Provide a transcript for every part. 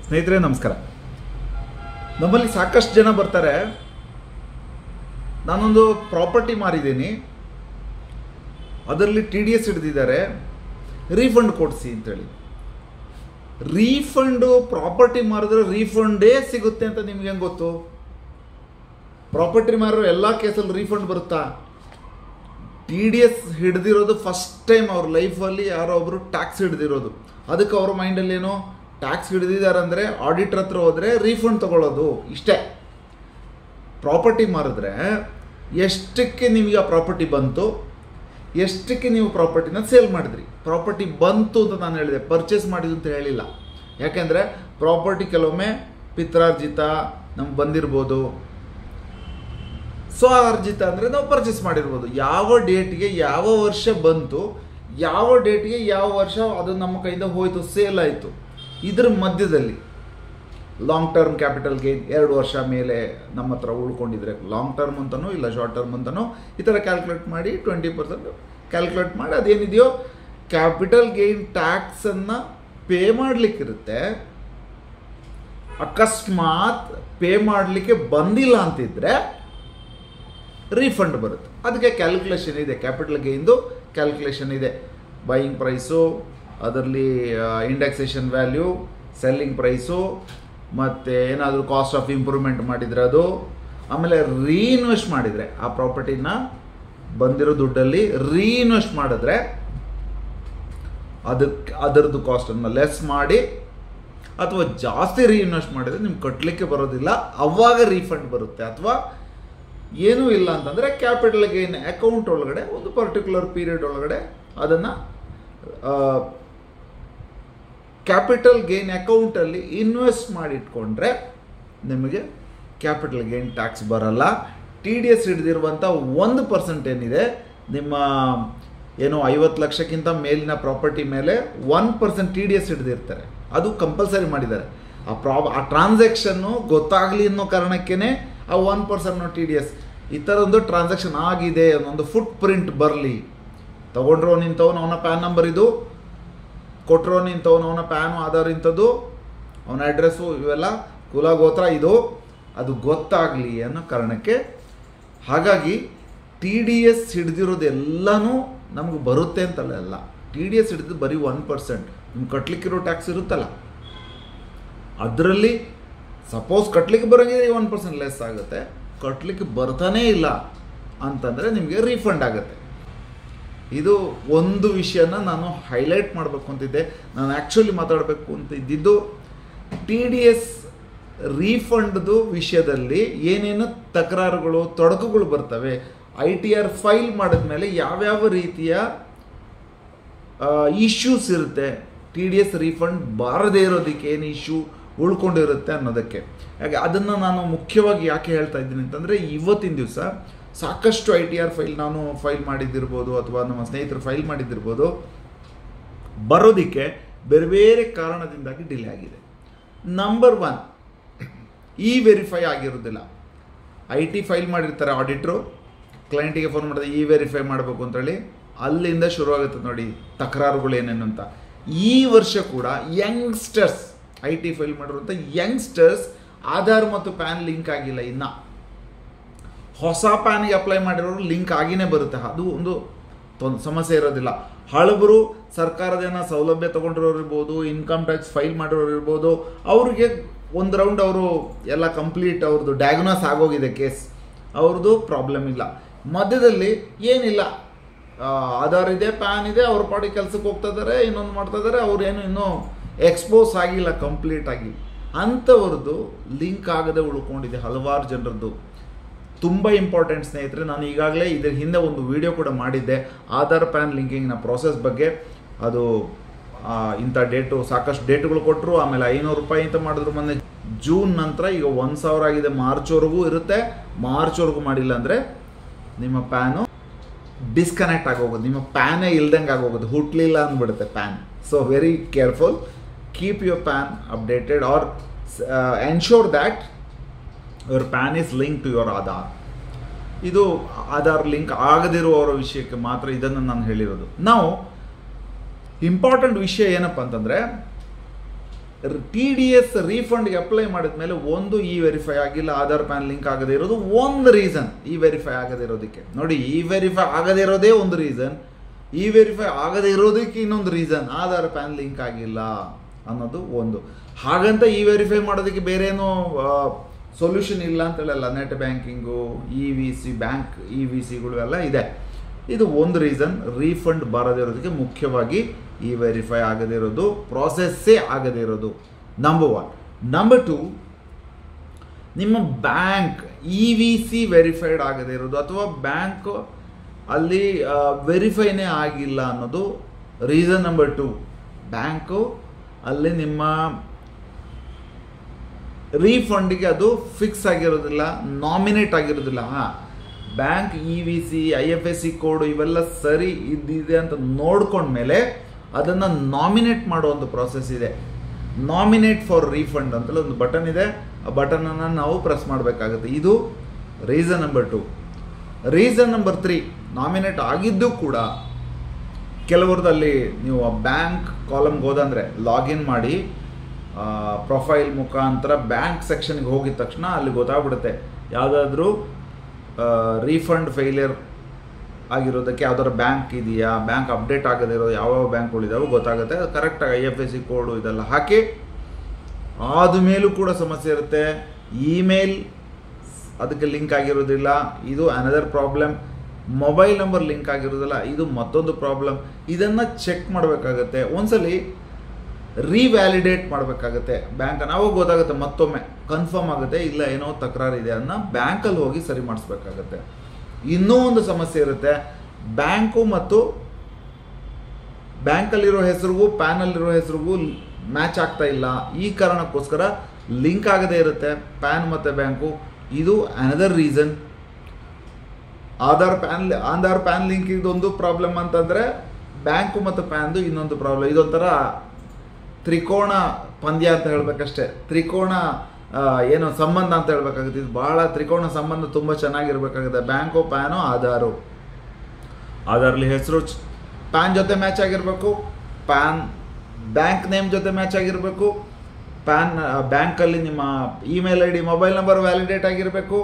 ಸ್ನೇಹಿತರೆ ನಮಸ್ಕಾರ ನಮ್ಮಲ್ಲಿ ಸಾಕಷ್ಟು ಜನ ಬರ್ತಾರೆ ನಾನೊಂದು ಪ್ರಾಪರ್ಟಿ ಮಾರಿದ್ದೀನಿ ಅದರಲ್ಲಿ ಟಿ ಡಿ ಎಸ್ ಹಿಡಿದಿದ್ದಾರೆ ರೀಫಂಡ್ ಕೊಡಿಸಿ ಅಂತೇಳಿ ರೀಫಂಡು ಪ್ರಾಪರ್ಟಿ ಮಾರಿದ್ರೆ ರೀಫಂಡೇ ಸಿಗುತ್ತೆ ಅಂತ ನಿಮ್ಗೆ ಹೆಂಗೆ ಗೊತ್ತು ಪ್ರಾಪರ್ಟಿ ಮಾರೋ ಎಲ್ಲ ಕೇಸಲ್ಲಿ ರೀಫಂಡ್ ಬರುತ್ತಾ ಟಿ ಡಿ ಎಸ್ ಹಿಡ್ದಿರೋದು ಫಸ್ಟ್ ಟೈಮ್ ಅವ್ರ ಲೈಫಲ್ಲಿ ಯಾರೋ ಒಬ್ಬರು ಟ್ಯಾಕ್ಸ್ ಹಿಡ್ದಿರೋದು ಅದಕ್ಕೆ ಅವ್ರ ಮೈಂಡಲ್ಲಿ ಏನೋ ಟ್ಯಾಕ್ಸ್ ಹಿಡ್ದಿದ್ದಾರೆ ಅಂದರೆ ಆಡಿಟರ್ ಹತ್ರ ಹೋದರೆ ರೀಫಂಡ್ ತಗೊಳ್ಳೋದು ಇಷ್ಟೇ ಪ್ರಾಪರ್ಟಿ ಮಾರಿದ್ರೆ ಎಷ್ಟಕ್ಕೆ ನಿಮಗೆ ಆ ಪ್ರಾಪರ್ಟಿ ಬಂತು ಎಷ್ಟಕ್ಕೆ ನೀವು ಪ್ರಾಪರ್ಟಿನ ಸೇಲ್ ಮಾಡಿದ್ರಿ ಪ್ರಾಪರ್ಟಿ ಬಂತು ಅಂತ ನಾನು ಹೇಳಿದೆ ಪರ್ಚೇಸ್ ಮಾಡಿದ್ದು ಅಂತ ಹೇಳಿಲ್ಲ ಯಾಕೆಂದರೆ ಪ್ರಾಪರ್ಟಿ ಕೆಲವೊಮ್ಮೆ ಪಿತ್ರಾರ್ಜಿತ ನಮ್ಗೆ ಬಂದಿರ್ಬೋದು ಸ್ವರ್ಜಿತ ಅಂದರೆ ನಾವು ಪರ್ಚೇಸ್ ಮಾಡಿರ್ಬೋದು ಯಾವ ಡೇಟ್ಗೆ ಯಾವ ವರ್ಷ ಬಂತು ಯಾವ ಡೇಟ್ಗೆ ಯಾವ ವರ್ಷ ಅದು ನಮ್ಮ ಕೈಯಿಂದ ಹೋಯಿತು ಸೇಲ್ ಆಯಿತು ಇದ್ರ ಮಧ್ಯದಲ್ಲಿ ಲಾಂಗ್ ಟರ್ಮ್ ಕ್ಯಾಪಿಟಲ್ ಗೇನ್ ಎರಡು ವರ್ಷ ಮೇಲೆ ನಮ್ಮ ಹತ್ರ ಉಳ್ಕೊಂಡಿದ್ರೆ ಲಾಂಗ್ ಟರ್ಮ್ ಅಂತನೋ ಇಲ್ಲ ಶಾರ್ಟ್ ಟರ್ಮ್ ಅಂತನೋ ಈ ಥರ ಕ್ಯಾಲ್ಕುಲೇಟ್ ಮಾಡಿ ಟ್ವೆಂಟಿ ಪರ್ಸೆಂಟ್ ಕ್ಯಾಲ್ಕುಲೇಟ್ ಮಾಡಿ ಅದೇನಿದೆಯೋ ಕ್ಯಾಪಿಟಲ್ ಗೇನ್ ಟ್ಯಾಕ್ಸನ್ನು ಪೇ ಮಾಡಲಿಕ್ಕಿರುತ್ತೆ ಅಕಸ್ಮಾತ್ ಪೇ ಮಾಡಲಿಕ್ಕೆ ಬಂದಿಲ್ಲ ಅಂತಿದ್ರೆ ರೀಫಂಡ್ ಬರುತ್ತೆ ಅದಕ್ಕೆ ಕ್ಯಾಲ್ಕುಲೇಷನ್ ಇದೆ ಕ್ಯಾಪಿಟಲ್ ಗೇನ್ದು ಕ್ಯಾಲ್ಕುಲೇಷನ್ ಇದೆ ಬೈಯಿಂಗ್ ಪ್ರೈಸು ಅದರಲ್ಲಿ ಇಂಡೆಕ್ಸೇಷನ್ ವ್ಯಾಲ್ಯೂ ಸೆಲ್ಲಿಂಗ್ ಪ್ರೈಸು ಮತ್ತು ಏನಾದರೂ ಕಾಸ್ಟ್ ಆಫ್ ಇಂಪ್ರೂವ್ಮೆಂಟ್ ಮಾಡಿದರೆ ಅದು ಆಮೇಲೆ ರೀಇನ್ವೆಸ್ಟ್ ಮಾಡಿದರೆ ಆ ಪ್ರಾಪರ್ಟಿನ ಬಂದಿರೋ ದುಡ್ಡಲ್ಲಿ ರೀಇನ್ವೆಸ್ಟ್ ಮಾಡಿದ್ರೆ ಅದಕ್ಕೆ ಅದರದ್ದು ಕಾಸ್ಟನ್ನು ಲೆಸ್ ಮಾಡಿ ಅಥವಾ ಜಾಸ್ತಿ ರೀಇನ್ವೆಸ್ಟ್ ಮಾಡಿದರೆ ನಿಮ್ಗೆ ಕಟ್ಟಲಿಕ್ಕೆ ಬರೋದಿಲ್ಲ ಅವಾಗ ರೀಫಂಡ್ ಬರುತ್ತೆ ಅಥವಾ ಏನೂ ಇಲ್ಲ ಅಂತಂದರೆ ಕ್ಯಾಪಿಟಲ್ ಗೇನ್ ಅಕೌಂಟ್ ಒಳಗಡೆ ಒಂದು ಪರ್ಟಿಕ್ಯುಲರ್ ಪೀರಿಯಡ್ ಒಳಗಡೆ ಅದನ್ನು ಕ್ಯಾಪಿಟಲ್ ಗೇನ್ ಅಕೌಂಟಲ್ಲಿ ಇನ್ವೆಸ್ಟ್ ಮಾಡಿಟ್ಕೊಂಡ್ರೆ ನಿಮಗೆ ಕ್ಯಾಪಿಟಲ್ ಗೇನ್ ಟ್ಯಾಕ್ಸ್ ಬರಲ್ಲ ಟಿ ಡಿ ಎಸ್ ಹಿಡಿದಿರುವಂಥ ಒಂದು ಪರ್ಸೆಂಟ್ ಏನಿದೆ ನಿಮ್ಮ ಏನೋ ಐವತ್ತು ಲಕ್ಷಕ್ಕಿಂತ ಮೇಲಿನ ಪ್ರಾಪರ್ಟಿ ಮೇಲೆ one percent T D S ಹಿಡಿದಿರ್ತಾರೆ ಅದು ಕಂಪಲ್ಸರಿ ಮಾಡಿದ್ದಾರೆ ಆ ಪ್ರಾಬ್ ಆ ಟ್ರಾನ್ಸಾಕ್ಷನ್ನು ಗೊತ್ತಾಗಲಿ ಅನ್ನೋ ಕಾರಣಕ್ಕೇ ಆ one percent T D S ಈ ಥರ ಒಂದು ಟ್ರಾನ್ಸಾಕ್ಷನ್ ಆಗಿದೆ ಅನ್ನೊಂದು ಫುಟ್ ಪ್ರಿಂಟ್ ಬರಲಿ ತೊಗೊಂಡ್ರೋ ನಿಂತವನು ಅವನ ಪ್ಯಾನ್ ನಂಬರ್ ಇದು ಕೊಟ್ಟರೋ ನಿಂತವನು ಅವನ ಪ್ಯಾನು ಆಧಾರ್ ಇಂಥದ್ದು ಅವನ ಅಡ್ರೆಸ್ಸು ಇವೆಲ್ಲ ಕುಲ ಗೋತ್ರ ಇದು ಅದು ಗೊತ್ತಾಗಲಿ ಅನ್ನೋ ಕಾರಣಕ್ಕೆ ಹಾಗಾಗಿ ಟಿ ಡಿ ಎಸ್ ಹಿಡ್ದಿರೋದೆಲ್ಲನೂ ನಮ್ಗೆ ಬರುತ್ತೆ ಅಂತಲ್ಲ ಎಲ್ಲ ಟಿ ಡಿ ಎಸ್ ಹಿಡಿದು ಬರೀ ಒನ್ ಪರ್ಸೆಂಟ್ ನಿಮ್ಗೆ ಕಟ್ಲಿಕ್ಕಿರೋ ಟ್ಯಾಕ್ಸ್ ಇರುತ್ತಲ್ಲ ಅದರಲ್ಲಿ ಸಪೋಸ್ ಕಟ್ಲಿಕ್ಕೆ ಬರೋಂಗಿದ್ರೆ ಒನ್ ಪರ್ಸೆಂಟ್ ಲೆಸ್ ಆಗುತ್ತೆ ಕಟ್ಲಿಕ್ಕೆ ಬರ್ತಾನೇ ಇಲ್ಲ ಅಂತಂದರೆ ನಿಮಗೆ ರೀಫಂಡ್ ಆಗುತ್ತೆ ಇದು ಒಂದು ವಿಷಯನ ನಾನು ಹೈಲೈಟ್ ಮಾಡಬೇಕು ಅಂತಿದ್ದೆ ನಾನು ಆ್ಯಕ್ಚುಲಿ ಮಾತಾಡಬೇಕು ಅಂತ ಇದ್ದಿದ್ದು ಟಿ ಡಿ ಎಸ್ ರೀಫಂಡ್ದು ವಿಷಯದಲ್ಲಿ ಏನೇನು ತಕರಾರುಗಳು ತೊಡಕುಗಳು ಬರ್ತವೆ ಐ ಟಿ ಆರ್ ಫೈಲ್ ಮಾಡಿದ್ಮೇಲೆ ಯಾವ್ಯಾವ ರೀತಿಯ ಇಶ್ಯೂಸ್ ಇರುತ್ತೆ ಟಿ ಡಿ ಎಸ್ ರೀಫಂಡ್ ಬಾರದೇ ಇರೋದಕ್ಕೆ ಏನು ಇಶ್ಯೂ ಉಳ್ಕೊಂಡಿರುತ್ತೆ ಅನ್ನೋದಕ್ಕೆ ಹಾಗೆ ಅದನ್ನು ನಾನು ಮುಖ್ಯವಾಗಿ ಯಾಕೆ ಹೇಳ್ತಾ ಇದ್ದೀನಿ ಅಂತಂದರೆ ಇವತ್ತಿನ ದಿವಸ ಸಾಕಷ್ಟು ಐ ಟಿ ಆರ್ ಫೈಲ್ ನಾನು ಫೈಲ್ ಮಾಡಿದ್ದಿರ್ಬೋದು ಅಥವಾ ನಮ್ಮ ಸ್ನೇಹಿತರು ಫೈಲ್ ಮಾಡಿದ್ದಿರ್ಬೋದು ಬರೋದಕ್ಕೆ ಬೇರೆ ಬೇರೆ ಕಾರಣದಿಂದಾಗಿ ಡಿಲೇ ಆಗಿದೆ ನಂಬರ್ ಒನ್ ಇ ವೆರಿಫೈ ಆಗಿರೋದಿಲ್ಲ ಐ ಟಿ ಫೈಲ್ ಮಾಡಿರ್ತಾರೆ ಆಡಿಟ್ರು ಕ್ಲೈಂಟಿಗೆ ಫೋನ್ ಮಾಡಿದ್ರೆ ಇ ವೆರಿಫೈ ಮಾಡಬೇಕು ಅಂತೇಳಿ ಅಲ್ಲಿಂದ ಶುರುವಾಗುತ್ತೆ ನೋಡಿ ತಕರಾರುಗಳು ಏನೇನು ಅಂತ ಈ ವರ್ಷ ಕೂಡ ಯಂಗ್ಸ್ಟರ್ಸ್ ಐ ಟಿ ಫೈಲ್ ಮಾಡಿರುವಂಥ ಯಂಗ್ಸ್ಟರ್ಸ್ ಆಧಾರ್ ಮತ್ತು ಪ್ಯಾನ್ ಲಿಂಕ್ ಆಗಿಲ್ಲ ಇನ್ನು ಹೊಸ ಪ್ಯಾನ್ಗೆ ಅಪ್ಲೈ ಮಾಡಿರೋರು ಲಿಂಕ್ ಆಗಿನೇ ಬರುತ್ತೆ ಅದು ಒಂದು ತೊಂದ್ ಸಮಸ್ಯೆ ಇರೋದಿಲ್ಲ ಹಳಬರು ಸರ್ಕಾರದೇನ ಸೌಲಭ್ಯ ತೊಗೊಂಡಿರೋರು ಇರ್ಬೋದು ಇನ್ಕಮ್ ಟ್ಯಾಕ್ಸ್ ಫೈಲ್ ಮಾಡಿರೋರು ಇರ್ಬೋದು ಅವ್ರಿಗೆ ಒಂದು ರೌಂಡ್ ಅವರು ಎಲ್ಲ ಕಂಪ್ಲೀಟ್ ಅವ್ರದ್ದು ಡಯಾಗ್ನೋಸ್ ಆಗೋಗಿದೆ ಕೇಸ್ ಅವ್ರದ್ದು ಪ್ರಾಬ್ಲಮ್ ಇಲ್ಲ ಮಧ್ಯದಲ್ಲಿ ಏನಿಲ್ಲ ಆಧಾರ್ ಇದೆ ಪ್ಯಾನ್ ಇದೆ ಅವ್ರ ಪಾಡಿ ಕೆಲಸಕ್ಕೆ ಹೋಗ್ತಾ ಇದ್ದಾರೆ ಇನ್ನೊಂದು ಮಾಡ್ತಾ ಇದ್ದಾರೆ ಅವ್ರು ಏನು ಇನ್ನೂ ಎಕ್ಸ್ಪೋಸ್ ಆಗಿಲ್ಲ ಕಂಪ್ಲೀಟ್ ಆಗಿ ಅಂಥವ್ರದ್ದು ಲಿಂಕ್ ಆಗದೆ ಉಳ್ಕೊಂಡಿದೆ ಹಲವಾರು ಜನರದ್ದು ತುಂಬ ಇಂಪಾರ್ಟೆಂಟ್ ಸ್ನೇಹಿತರೆ ನಾನು ಈಗಾಗಲೇ ಇದ್ರ ಹಿಂದೆ ಒಂದು ವಿಡಿಯೋ ಕೂಡ ಮಾಡಿದ್ದೆ ಆಧಾರ್ ಪ್ಯಾನ್ ಲಿಂಕಿಂಗ್ನ ಪ್ರೋಸೆಸ್ ಬಗ್ಗೆ ಅದು ಇಂಥ ಡೇಟು ಸಾಕಷ್ಟು ಡೇಟ್ಗಳು ಕೊಟ್ಟರು ಆಮೇಲೆ ಐನೂರು ರೂಪಾಯಿ ಅಂತ ಮಾಡಿದ್ರು ಮೊನ್ನೆ ಜೂನ್ ನಂತರ ಈಗ ಒಂದು ಸಾವಿರ ಆಗಿದೆ ಮಾರ್ಚ್ವರೆಗೂ ಇರುತ್ತೆ ಮಾರ್ಚ್ವರೆಗೂ ಮಾಡಿಲ್ಲ ಅಂದರೆ ನಿಮ್ಮ ಪ್ಯಾನು ಡಿಸ್ಕನೆಕ್ಟ್ ಆಗೋಗೋದು ನಿಮ್ಮ ಪ್ಯಾನೇ ಇಲ್ದಂಗೆ ಆಗೋಗೋದು ಹುಟ್ಲಿಲ್ಲ ಅಂದ್ಬಿಡುತ್ತೆ PAN so very careful keep your PAN updated or ensure that your PAN is link to your Aadhaar ಇದು ಆಧಾರ್ ಲಿಂಕ್ ಆಗದಿರುವವರ ವಿಷಯಕ್ಕೆ ಮಾತ್ರ ಇದನ್ನು ನಾನು ಹೇಳಿರೋದು ನಾವು ಇಂಪಾರ್ಟೆಂಟ್ ವಿಷಯ ಏನಪ್ಪ ಅಂತಂದರೆ ಟಿ ಡಿ ಎಸ್ ರೀಫಂಡ್ಗೆ ಅಪ್ಲೈ ಮಾಡಿದ ಮೇಲೆ ಒಂದು ಇ ವೆರಿಫೈ ಆಗಿಲ್ಲ ಆಧಾರ್ ಪ್ಯಾನ್ ಲಿಂಕ್ ಆಗದೇ ಇರೋದು ಒಂದು ರೀಸನ್ ಇ ವೆರಿಫೈ ಆಗದೇ ಇರೋದಕ್ಕೆ ನೋಡಿ ಇ ವೆರಿಫೈ ಆಗದೇ ಇರೋದೇ ಒಂದು ರೀಸನ್ ಇ ವೆರಿಫೈ ಆಗದೇ ಇರೋದಕ್ಕೆ ಇನ್ನೊಂದು ರೀಸನ್ ಆಧಾರ್ ಪ್ಯಾನ್ ಲಿಂಕ್ ಆಗಿಲ್ಲ ಅನ್ನೋದು ಒಂದು ಹಾಗಂತ ಇ ವೆರಿಫೈ ಮಾಡೋದಕ್ಕೆ ಬೇರೆ ಏನೋ ಸೊಲ್ಯೂಷನ್ ಇಲ್ಲ ಅಂತ ಹೇಳಲ್ಲ net banking E V C bank E V ಸಿಗಳು ಎಲ್ಲ ಇದೆ ಇದು ಒಂದು ರೀಸನ್ ರೀಫಂಡ್ ಬರದಿರೋದಕ್ಕೆ ಮುಖ್ಯವಾಗಿ ಈ ವೆರಿಫೈ ಆಗದೇ ಇರೋದು ಪ್ರಾಸೆಸ್ಸೇ ಆಗದೇ ಇರೋದು ನಂಬರ್ ಒನ್ ನಂಬರ್ ಟು ನಿಮ್ಮ bank E V C verified ಆಗದೇ ಇರೋದು ಅಥವಾ ಬ್ಯಾಂಕ್ ಅಲ್ಲಿ ವೆರಿಫೈನೇ ಆಗಿಲ್ಲ ಅನ್ನೋದು ರೀಸನ್ ನಂಬರ್ ಟು ಬ್ಯಾಂಕು ಅಲ್ಲಿ ನಿಮ್ಮ ರೀಫಂಡಿಗೆ ಅದು ಫಿಕ್ಸ್ ಆಗಿರೋದಿಲ್ಲ ನಾಮಿನೇಟ್ ಆಗಿರೋದಿಲ್ಲ ಹಾಂ bank E V C I F S C code ಇವೆಲ್ಲ ಸರಿ ಇದ್ದಿದೆ ಅಂತ ನೋಡ್ಕೊಂಡ್ಮೇಲೆ ಅದನ್ನು ನಾಮಿನೇಟ್ ಮಾಡೋ ಒಂದು ಪ್ರಾಸೆಸ್ ಇದೆ ನಾಮಿನೇಟ್ ಫಾರ್ ರೀಫಂಡ್ ಅಂತೇಳಿ ಒಂದು ಬಟನ್ ಇದೆ ಆ ಬಟನನ್ನು ನಾವು ಪ್ರೆಸ್ ಮಾಡಬೇಕಾಗುತ್ತೆ ಇದು reason number two reason number three nominate ಆಗಿದ್ದು ಕೂಡ ಕೆಲವ್ರದಲ್ಲಿ ನೀವು ಆ ಬ್ಯಾಂಕ್ ಕಾಲಮ್ಗೆ ಹೋದಂದರೆ ಲಾಗಿನ್ ಮಾಡಿ ಪ್ರೊಫೈಲ್ ಮುಖಾಂತರ ಬ್ಯಾಂಕ್ ಸೆಕ್ಷನ್ಗೆ ಹೋಗಿದ ತಕ್ಷಣ ಅಲ್ಲಿ ಗೊತ್ತಾಗ್ಬಿಡುತ್ತೆ ಯಾವುದಾದ್ರೂ ರೀಫಂಡ್ ಫೇಲಿಯರ್ ಆಗಿರೋದಕ್ಕೆ ಯಾವ್ದಾದ್ರು ಬ್ಯಾಂಕ್ ಇದೆಯಾ ಬ್ಯಾಂಕ್ ಅಪ್ಡೇಟ್ ಆಗದೇ ಇರೋ ಯಾವ್ಯಾವ ಬ್ಯಾಂಕ್ಗಳಿದಾವೆ ಗೊತ್ತಾಗುತ್ತೆ ಅದು ಕರೆಕ್ಟಾಗಿ I F S C code ಇದೆಲ್ಲ ಹಾಕಿ ಆದಮೇಲೂ ಕೂಡ ಸಮಸ್ಯೆ ಇರುತ್ತೆ ಇಮೇಲ್ ಅದಕ್ಕೆ ಲಿಂಕ್ ಆಗಿರೋದಿಲ್ಲ ಇದು another problem mobile number link ಆಗಿರೋದಿಲ್ಲ ಇದು ಮತ್ತೊಂದು ಪ್ರಾಬ್ಲಮ್ ಇದನ್ನು ಚೆಕ್ ಮಾಡಬೇಕಾಗತ್ತೆ ಒಂದ್ಸಲಿ ರಿವ್ಯಾಲಿಡೇಟ್ ಮಾಡಬೇಕಾಗತ್ತೆ ಬ್ಯಾಂಕನ್ನು ಅವಾಗ ಗೊತ್ತಾಗುತ್ತೆ ಮತ್ತೊಮ್ಮೆ ಕನ್ಫರ್ಮ್ ಆಗುತ್ತೆ ಇಲ್ಲ ಏನೋ ತಕರಾರಿದೆ ಅನ್ನೋ ಬ್ಯಾಂಕಲ್ಲಿ ಹೋಗಿ ಸರಿ ಮಾಡಿಸ್ಬೇಕಾಗತ್ತೆ ಇನ್ನೂ ಒಂದು ಸಮಸ್ಯೆ ಇರುತ್ತೆ ಬ್ಯಾಂಕು ಮತ್ತು ಬ್ಯಾಂಕಲ್ಲಿರೋ ಹೆಸರಿಗೂ ಪ್ಯಾನಲ್ಲಿರೋ ಹೆಸರಿಗೂ ಮ್ಯಾಚ್ ಆಗ್ತಾ ಇಲ್ಲ ಈ ಕಾರಣಕ್ಕೋಸ್ಕರ ಲಿಂಕ್ ಆಗದೇ ಇರುತ್ತೆ ಪ್ಯಾನ್ ಮತ್ತು ಬ್ಯಾಂಕು ಇದು another reason Aadhaar PAN Aadhaar PAN link ಇದೊಂದು ಪ್ರಾಬ್ಲಮ್ ಅಂತಂದರೆ ಬ್ಯಾಂಕು ಮತ್ತು ಪ್ಯಾನ್ದು ಇನ್ನೊಂದು ಪ್ರಾಬ್ಲಮ್ ಇದೊಂಥರ ತ್ರಿಕೋಣ ಪಂದ್ಯ ಅಂತ ಹೇಳ್ಬೇಕಷ್ಟೇ ತ್ರಿಕೋಣ ಆ, ಏನೋ ಸಂಬಂಧ ಅಂತ ಹೇಳ್ಬೇಕಾಗುತ್ತೆ ಇದು ಭಾಳ ತ್ರಿಕೋಣ ಸಂಬಂಧ ತುಂಬ ಚೆನ್ನಾಗಿರ್ಬೇಕಾಗುತ್ತೆ ಬ್ಯಾಂಕು ಪ್ಯಾನು ಆಧಾರು ಆಧಾರ್ಲಿ ಹೆಸರು ಪ್ಯಾನ್ ಜೊತೆ ಮ್ಯಾಚ್ ಆಗಿರಬೇಕು ಪ್ಯಾನ್ ಬ್ಯಾಂಕ್ ನೇಮ್ ಜೊತೆ ಮ್ಯಾಚ್ ಆಗಿರಬೇಕು ಪ್ಯಾನ್ ಬ್ಯಾಂಕಲ್ಲಿ ನಿಮ್ಮ email I D mobile number validate ಆಗಿರಬೇಕು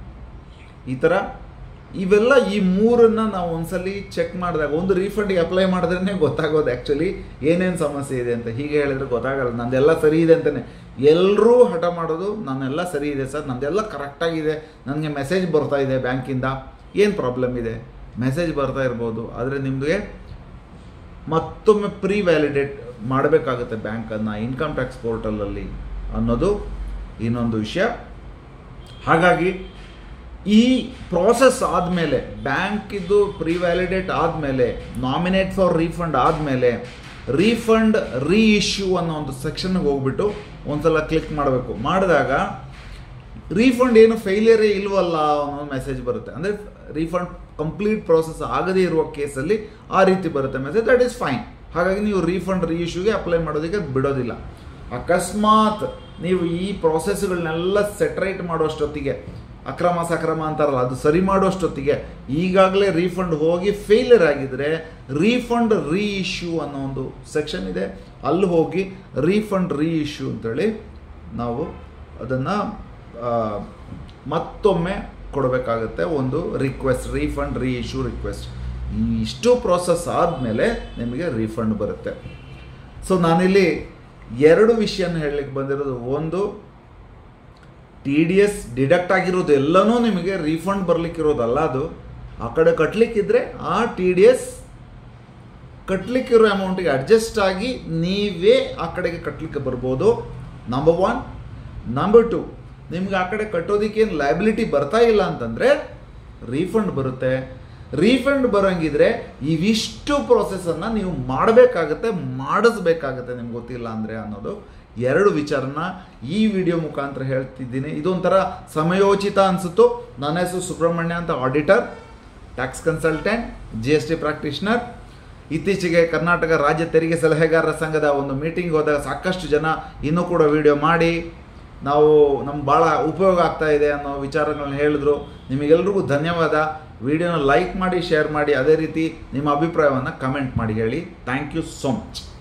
ಈ ಥರ ಇವೆಲ್ಲ ಈ ಮೂರನ್ನ ನಾವು ಒಂದ್ಸಲಿ ಚೆಕ್ ಮಾಡಿದಾಗ ಒಂದು ರೀಫಂಡಿಗೆ ಅಪ್ಲೈ ಮಾಡಿದ್ರೇ ಗೊತ್ತಾಗೋದು ಆ್ಯಕ್ಚುಲಿ ಏನೇನು ಸಮಸ್ಯೆ ಇದೆ ಅಂತ ಹೀಗೆ ಹೇಳಿದ್ರೆ ಗೊತ್ತಾಗಲ್ಲ ನಂದೆಲ್ಲ ಸರಿ ಇದೆ ಅಂತಲೇ ಎಲ್ಲರೂ ಹಠ ಮಾಡೋದು ನನ್ನೆಲ್ಲ ಸರಿ ಇದೆ ಸರ್ ನಂದೆಲ್ಲ ಕರೆಕ್ಟಾಗಿದೆ ನನಗೆ ಮೆಸೇಜ್ ಬರ್ತಾ ಇದೆ ಬ್ಯಾಂಕಿಂದ ಏನು ಪ್ರಾಬ್ಲಮ್ ಇದೆ ಮೆಸೇಜ್ ಬರ್ತಾ ಇರ್ಬೋದು ಆದರೆ ನಿಮಗೆ ಮತ್ತೊಮ್ಮೆ ಪ್ರೀ ವ್ಯಾಲಿಡೇಟ್ ಮಾಡಬೇಕಾಗುತ್ತೆ ಬ್ಯಾಂಕನ್ನು ಇನ್ಕಮ್ ಟ್ಯಾಕ್ಸ್ ಪೋರ್ಟಲಲ್ಲಿ ಅನ್ನೋದು ಇನ್ನೊಂದು ವಿಷಯ ಹಾಗಾಗಿ ಈ ಪ್ರಾಸೆಸ್ ಆದಮೇಲೆ ಬ್ಯಾಂಕಿದ್ದು ಪ್ರೀ ವ್ಯಾಲಿಡೇಟ್ ಆದಮೇಲೆ ನಾಮಿನೇಟ್ ಫಾರ್ ರೀಫಂಡ್ ಆದಮೇಲೆ ರೀಫಂಡ್ ರೀ ಇಶ್ಯೂ ಅನ್ನೋ ಒಂದು ಸೆಕ್ಷನ್ಗೆ ಹೋಗ್ಬಿಟ್ಟು ಒಂದ್ಸಲ ಕ್ಲಿಕ್ ಮಾಡಬೇಕು ಮಾಡಿದಾಗ ರೀಫಂಡ್ ಏನು ಫೇಲಿಯರೇ ಇಲ್ವಲ್ಲ ಅನ್ನೋ ಮೆಸೇಜ್ ಬರುತ್ತೆ ಅಂದರೆ ರೀಫಂಡ್ ಕಂಪ್ಲೀಟ್ ಪ್ರಾಸೆಸ್ ಆಗದೇ ಇರುವ ಕೇಸಲ್ಲಿ ಆ ರೀತಿ ಬರುತ್ತೆ ಮೆಸೇಜ್ ದಟ್ ಈಸ್ ಫೈನ್ ಹಾಗಾಗಿ ನೀವು ರೀಫಂಡ್ ರೀ ಇಶ್ಯೂಗೆ ಅಪ್ಲೈ ಮಾಡೋದಕ್ಕೆ ಬಿಡೋದಿಲ್ಲ ಅಕಸ್ಮಾತ್ ನೀವು ಈ ಪ್ರಾಸೆಸ್ಗಳನ್ನೆಲ್ಲ ಸೆಟ್ರೈಟ್ ಮಾಡೋಷ್ಟೊತ್ತಿಗೆ ಅಕ್ರಮ ಸಕ್ರಮ ಅಂತಾರಲ್ಲ ಅದು ಸರಿ ಮಾಡೋಷ್ಟೊತ್ತಿಗೆ ಈಗಾಗಲೇ ರೀಫಂಡ್ ಹೋಗಿ ಫೇಲಿಯರ್ ಆಗಿದ್ರೆ ರೀಫಂಡ್ ರೀ ಇಶ್ಯೂ ಅನ್ನೋ ಒಂದು ಸೆಕ್ಷನ್ ಇದೆ ಅಲ್ಲಿ ಹೋಗಿ ರೀಫಂಡ್ ರೀ ಇಶ್ಯೂ ಅಂತೇಳಿ ನಾವು ಅದನ್ನು ಮತ್ತೊಮ್ಮೆ ಕೊಡಬೇಕಾಗುತ್ತೆ ಒಂದು request refund re issue request ಈ ಇಷ್ಟು ಪ್ರೋಸೆಸ್ ಆದಮೇಲೆ ನಿಮಗೆ ರೀಫಂಡ್ ಬರುತ್ತೆ ಸೊ ನಾನಿಲ್ಲಿ ಎರಡು ವಿಷಯನ ಹೇಳಲಿಕ್ಕೆ ಬಂದಿರೋದು ಒಂದು ಟಿ ಡಿ ಎಸ್ ಡಿಡಕ್ಟ್ ಆಗಿರೋದು ಎಲ್ಲನೂ ನಿಮಗೆ ರೀಫಂಡ್ ಬರಲಿಕ್ಕಿರೋದಲ್ಲ ಅದು ಆ ಕಡೆ ಕಟ್ಟಲಿಕ್ಕಿದ್ರೆ ಆ ಟಿ ಡಿ ಎಸ್ ಕಟ್ಟಲಿಕ್ಕಿರೋ ಅಮೌಂಟಿಗೆ ಅಡ್ಜಸ್ಟ್ ಆಗಿ ನೀವೇ ಆ ಕಡೆಗೆ ಕಟ್ಟಲಿಕ್ಕೆ ಬರ್ಬೋದು ನಂಬರ್ ಒನ್ ನಂಬರ್ ಟು ನಿಮ್ಗೆ ಆ ಕಡೆ ಕಟ್ಟೋದಕ್ಕೆ ಏನು ಲಯಬಿಲಿಟಿ ಬರ್ತಾ ಇಲ್ಲ ಅಂತಂದರೆ ರೀಫಂಡ್ ಬರುತ್ತೆ ರೀಫಂಡ್ ಬರೋಂಗಿದ್ರೆ ಇವಿಷ್ಟು ಪ್ರೋಸೆಸನ್ನು ನೀವು ಮಾಡಬೇಕಾಗತ್ತೆ ಮಾಡಿಸ್ಬೇಕಾಗತ್ತೆ ನಿಮ್ಗೆ ಗೊತ್ತಿಲ್ಲ ಅಂದರೆ ಅನ್ನೋದು ಎರಡು ವಿಚಾರನ ಈ ವಿಡಿಯೋ ಮುಖಾಂತರ ಹೇಳ್ತಿದ್ದೀನಿ ಇದೊಂಥರ ಸಮಯೋಚಿತ ಅನಿಸುತ್ತು ನನ್ನ ಹೆಸರು ಸುಬ್ರಹ್ಮಣ್ಯ ಅಂತ auditor tax consultant G S T practitioner ಇತ್ತೀಚೆಗೆ ಕರ್ನಾಟಕ ರಾಜ್ಯ ತೆರಿಗೆ ಸಲಹೆಗಾರರ ಸಂಘದ ಒಂದು ಮೀಟಿಂಗ್ ಹೋದಾಗ ಸಾಕಷ್ಟು ಜನ ಇನ್ನೂ ಕೂಡ ವಿಡಿಯೋ ಮಾಡಿ ನಾವು ನಮ್ಗೆ ಭಾಳ ಉಪಯೋಗ ಆಗ್ತಾ ಇದೆ ಅನ್ನೋ ವಿಚಾರಗಳನ್ನ ಹೇಳಿದ್ರು ನಿಮಗೆಲ್ರಿಗೂ ಧನ್ಯವಾದ ವಿಡಿಯೋನ ಲೈಕ್ ಮಾಡಿ ಶೇರ್ ಮಾಡಿ ಅದೇ ರೀತಿ ನಿಮ್ಮ ಅಭಿಪ್ರಾಯವನ್ನು ಕಮೆಂಟ್ ಮಾಡಿ ಹೇಳಿ ಥ್ಯಾಂಕ್ ಯು ಸೋ ಮಚ್